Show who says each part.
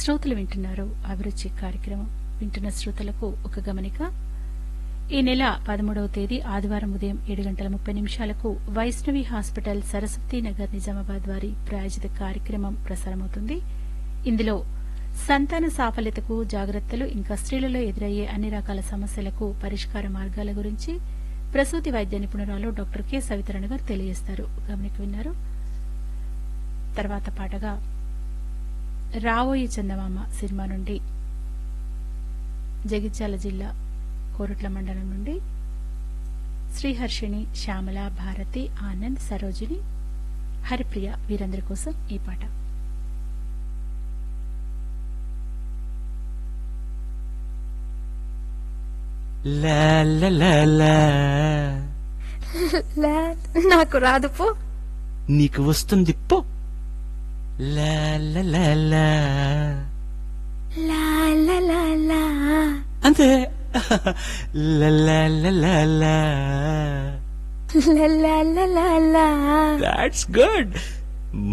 Speaker 1: శ్రోతలు వింటున్నారు అభిరుచి కార్యక్రమం వింటున్న శ్రోతలకు ఒక గమనిక ఈ నెల పదమూడవ తేదీ ఆదివారం ఉదయం ఏడు గంటల ముప్పై నిమిషాలకు వైష్ణవి హాస్పిటల్ సరస్వతి నగర్ నిజామాబాద్ వారి ప్రాయోజిత కార్యక్రమం ప్రసారమవుతుంది ఇందులో సంతాన సాఫల్యతకు జాగ్రత్తలు ఇంకా స్త్రీలలో ఎదురయ్యే అన్ని రకాల సమస్యలకు పరిష్కార మార్గాల గురించి ప్రసూతి వైద్య నిపుణురాలు డాక్టర్ కె సవితరణ గారు తెలియజేస్తారు గమనిక విన్నారు తర్వాత పాటగా రావోయి చందమామ సినిమా నుండి జగిత్యాల జిల్లా కోరుట్ల మండలం నుండి శ్రీహర్షిణి శ్యామల భారతి ఆనంద్ సరోజిని హరిప్రియ వీరందరి కోసం ఈ పాట
Speaker 2: లా లా లా లా.
Speaker 3: లే నాకు రాదు పో
Speaker 2: నీకు వస్తుంది పో లా లా లా లా.
Speaker 3: లా లా లా లా
Speaker 2: అంతే లా లా లా లా లా.
Speaker 3: లా లా లా లా లా
Speaker 2: That's good.